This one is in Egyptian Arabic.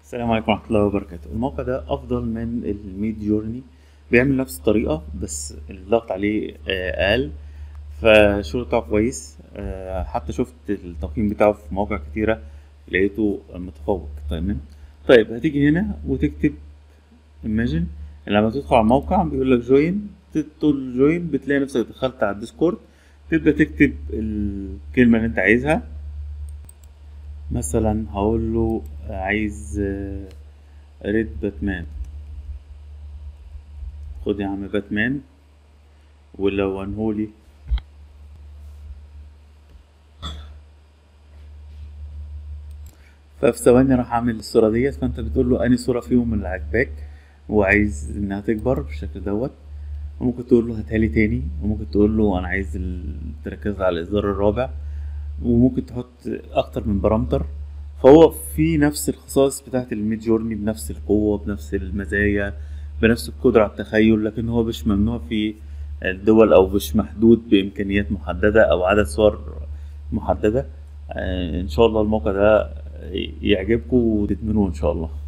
السلام عليكم ورحمة الله وبركاته الموقع ده أفضل من الميد جورني بيعمل نفس الطريقة بس الضغط عليه آه، أقل فالشغل بتاعه كويس آه، حتى شفت التقييم بتاعه في مواقع كتيرة لقيته متفوق تمام طيب هتيجي هنا وتكتب imagine لما تدخل على الموقع بيقول لك جوين تدخل جوين بتلاقي نفسك دخلت على الديسكورد تبدأ تكتب الكلمة اللي انت عايزها مثلا هقول له عايز آه، ريد باتمان خد يا عم باتمان ولونهولي ففي ثواني راح اعمل الصورة ديت فانت بتقول له انهي صورة فيهم اللي عاجباك وعايز انها تكبر بالشكل دوت وممكن تقول له هاتها لي تاني وممكن تقول له انا عايز ال- تركز على الاصدار الرابع وممكن تحط اكتر من بارامتر فهو في نفس الخصائص بتاعت الميد جورني بنفس القوة بنفس المزايا بنفس القدرة على التخيل لكن هو مش ممنوع في الدول او مش محدود بامكانيات محددة او عدد صور محددة آه، ان شاء الله الموقع ده يعجبكم وتدمنوه ان شاء الله